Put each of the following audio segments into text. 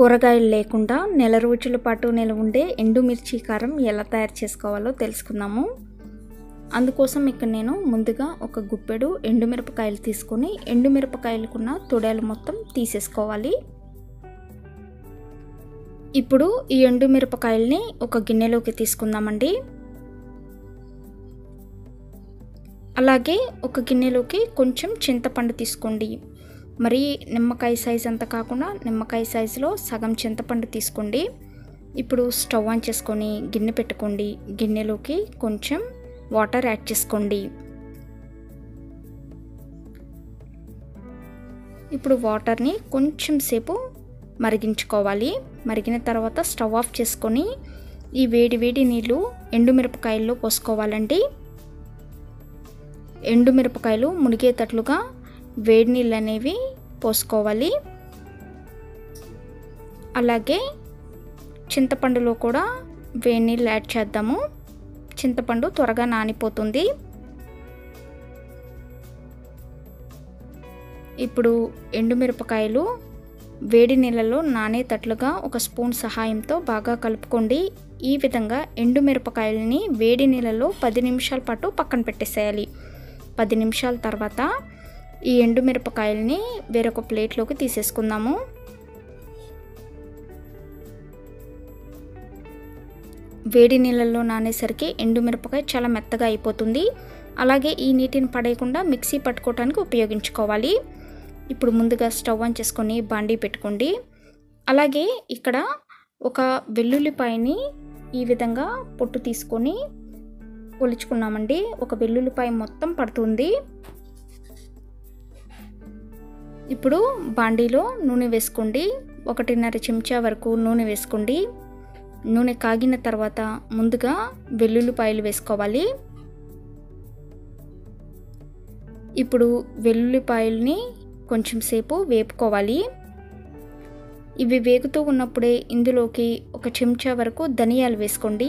కూరగాయలు లేకుండా నెల రోజుల పాటు నిల్వ ఉండే ఎండుమిర్చి కారం ఎలా తయారు చేసుకోవాలో తెలుసుకుందాము అందుకోసం ఇక్కడ నేను ముందుగా ఒక గుప్పెడు ఎండుమిరపకాయలు తీసుకొని ఎండుమిరపకాయలకున్న తొడలు మొత్తం తీసేసుకోవాలి ఇప్పుడు ఈ ఎండుమిరపకాయల్ని ఒక గిన్నెలోకి తీసుకుందామండి అలాగే ఒక గిన్నెలోకి కొంచెం చింతపండు తీసుకోండి మరి నిమ్మకాయ సైజ్ అంత కాకుండా నిమ్మకాయ సైజులో సగం చింతపండు తీసుకోండి ఇప్పుడు స్టవ్ ఆన్ చేసుకొని గిన్నె పెట్టుకోండి గిన్నెలోకి కొంచెం వాటర్ యాడ్ చేసుకోండి ఇప్పుడు వాటర్ని కొంచెం సేపు మరిగించుకోవాలి మరిగిన తర్వాత స్టవ్ ఆఫ్ చేసుకొని ఈ వేడి వేడి నీళ్ళు ఎండుమిరపకాయల్లో పోసుకోవాలండి ఎండుమిరపకాయలు మునిగేటట్లుగా వేడి నీళ్ళు అనేవి పోసుకోవాలి అలాగే చింతపండులో కూడా వేడి నీళ్ళు యాడ్ చేద్దాము చింతపండు త్వరగా నానిపోతుంది ఇప్పుడు ఎండుమిరపకాయలు వేడి నీళ్ళలో నానేటట్లుగా ఒక స్పూన్ సహాయంతో బాగా కలుపుకోండి ఈ విధంగా ఎండుమిరపకాయలని వేడి నీళ్ళలో పది నిమిషాల పాటు పక్కన పెట్టేసేయాలి పది నిమిషాల తర్వాత ఈ ఎండుమిరపకాయలని వేరొక ప్లేట్లోకి తీసేసుకుందాము వేడి నీళ్ళల్లో నానేసరికి ఎండుమిరపకాయ చాలా మెత్తగా అయిపోతుంది అలాగే ఈ నీటిని పడేయకుండా మిక్సీ పట్టుకోవడానికి ఉపయోగించుకోవాలి ఇప్పుడు ముందుగా స్టవ్ ఆన్ చేసుకొని బాండీ పెట్టుకోండి అలాగే ఇక్కడ ఒక వెల్లుల్లిపాయని ఈ విధంగా పొట్టు తీసుకొని ఒలుచుకున్నామండి ఒక వెల్లుల్లిపాయ మొత్తం పడుతుంది ఇప్పుడు బాండీలో నూనె వేసుకోండి ఒకటిన్నర చెంచా వరకు నూనె వేసుకోండి నూనె కాగిన తర్వాత ముందుగా వెల్లుల్లిపాయలు వేసుకోవాలి ఇప్పుడు వెల్లుల్లిపాయల్ని కొంచెం సేపు వేపుకోవాలి ఇవి వేగుతూ ఉన్నప్పుడే ఇందులోకి ఒక చెంచా వరకు ధనియాలు వేసుకోండి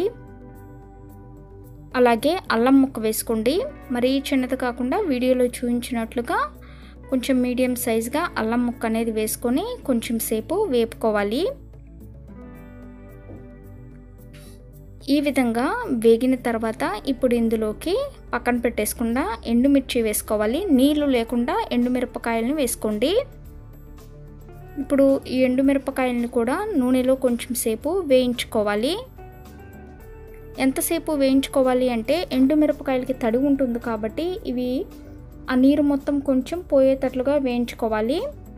అలాగే అల్లం ముక్క వేసుకోండి మరీ చిన్నది కాకుండా వీడియోలో చూపించినట్లుగా కొంచెం మీడియం సైజ్గా అల్లం ముక్క అనేది వేసుకొని కొంచెం సేపు వేపుకోవాలి ఈ విధంగా వేగిన తర్వాత ఇప్పుడు ఇందులోకి పక్కన పెట్టేసుకుండా ఎండుమిర్చి వేసుకోవాలి నీళ్లు లేకుండా ఎండుమిరపకాయలను వేసుకోండి ఇప్పుడు ఈ ఎండుమిరపకాయలను కూడా నూనెలో కొంచెం సేపు వేయించుకోవాలి ఎంతసేపు వేయించుకోవాలి అంటే ఎండుమిరపకాయలకి తడి ఉంటుంది కాబట్టి ఇవి ఆ నీరు మొత్తం కొంచెం పోయేటట్లుగా వేయించుకోవాలి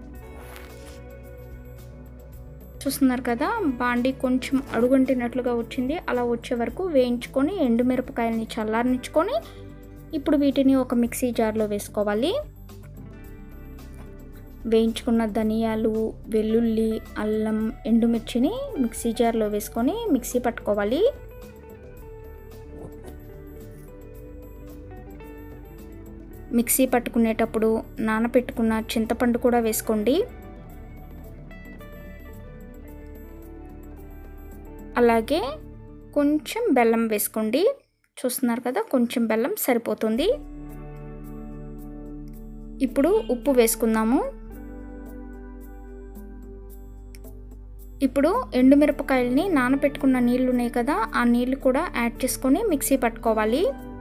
చూస్తున్నారు కదా బాండి కొంచెం అడుగంటినట్లుగా వచ్చింది అలా వచ్చే వరకు వేయించుకొని ఎండుమిరపకాయలని చల్లారనిచ్చుకొని ఇప్పుడు వీటిని ఒక మిక్సీ జార్లో వేసుకోవాలి వేయించుకున్న ధనియాలు వెల్లుల్లి అల్లం ఎండుమిర్చిని మిక్సీ జార్లో వేసుకొని మిక్సీ పట్టుకోవాలి మిక్సీ పట్టుకునేటప్పుడు నానబెట్టుకున్న చింతపండు కూడా వేసుకోండి అలాగే కొంచెం బెల్లం వేసుకోండి చూస్తున్నారు కదా కొంచెం బెల్లం సరిపోతుంది ఇప్పుడు ఉప్పు వేసుకుందాము ఇప్పుడు ఎండుమిరపకాయలని నానబెట్టుకున్న నీళ్ళు ఉన్నాయి కదా ఆ నీళ్ళు కూడా యాడ్ చేసుకొని మిక్సీ పట్టుకోవాలి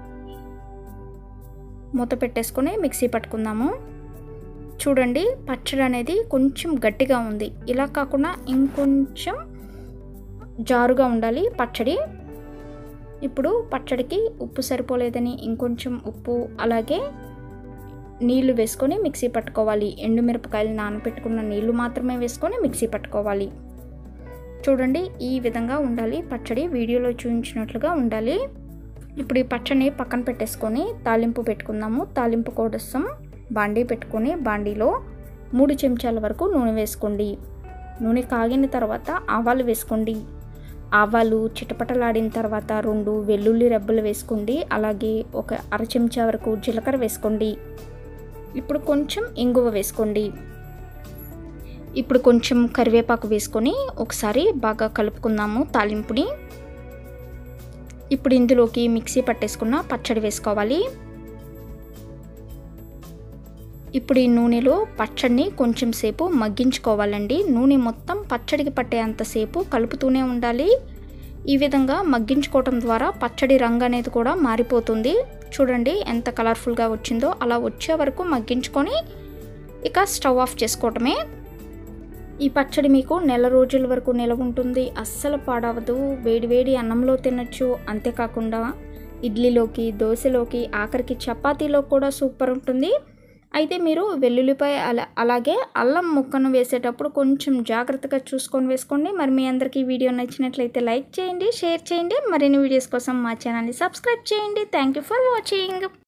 మూత పెట్టేసుకొని మిక్సీ పట్టుకుందాము చూడండి పచ్చడి అనేది కొంచెం గట్టిగా ఉంది ఇలా కాకుండా ఇంకొంచెం జారుగా ఉండాలి పచ్చడి ఇప్పుడు పచ్చడికి ఉప్పు సరిపోలేదని ఇంకొంచెం ఉప్పు అలాగే నీళ్లు వేసుకొని మిక్సీ పట్టుకోవాలి ఎండుమిరపకాయలు నానబెట్టుకున్న నీళ్లు మాత్రమే వేసుకొని మిక్సీ పట్టుకోవాలి చూడండి ఈ విధంగా ఉండాలి పచ్చడి వీడియోలో చూపించినట్లుగా ఉండాలి ఇప్పుడు ఈ పచ్చడిని పక్కన పెట్టేసుకొని తాలింపు పెట్టుకుందాము తాలింపు కోసం బాండీ పెట్టుకొని బాండీలో మూడు చెంచాల వరకు నూనె వేసుకోండి నూనె కాగిన తర్వాత ఆవాలు వేసుకోండి ఆవాలు చిటపటలాడిన తర్వాత రెండు వెల్లుల్లి రెబ్బలు వేసుకోండి అలాగే ఒక అర చెంచా వరకు జీలకర్ర వేసుకోండి ఇప్పుడు కొంచెం ఇంగువ వేసుకోండి ఇప్పుడు కొంచెం కరివేపాకు వేసుకొని ఒకసారి బాగా కలుపుకుందాము తాలింపుని ఇప్పుడు ఇందులోకి మిక్సీ పట్టేసుకున్న పచ్చడి వేసుకోవాలి ఇప్పుడు ఈ నూనెలో పచ్చడిని కొంచెం సేపు మగ్గించుకోవాలండి నూనె మొత్తం పచ్చడికి పట్టేంతసేపు కలుపుతూనే ఉండాలి ఈ విధంగా మగ్గించుకోవటం ద్వారా పచ్చడి రంగు అనేది కూడా మారిపోతుంది చూడండి ఎంత కలర్ఫుల్గా వచ్చిందో అలా వచ్చే వరకు మగ్గించుకొని ఇక స్టవ్ ఆఫ్ చేసుకోవటమే ఈ పచ్చడి మీకు నెల రోజుల వరకు నిలవ ఉంటుంది అస్సలు పాడవదు వేడి వేడి అన్నంలో తినచ్చు అంతేకాకుండా ఇడ్లీలోకి దోశలోకి ఆఖరికి చపాతీలో కూడా సూపర్ ఉంటుంది అయితే మీరు వెల్లుల్లిపాయ అలా అలాగే అల్లం ముక్కను వేసేటప్పుడు కొంచెం జాగ్రత్తగా చూసుకొని వేసుకోండి మరి మీ అందరికీ ఈ వీడియో నచ్చినట్లయితే లైక్ చేయండి షేర్ చేయండి మరిన్ని వీడియోస్ కోసం మా ఛానల్ని సబ్స్క్రైబ్ చేయండి థ్యాంక్ యూ ఫర్ వాచింగ్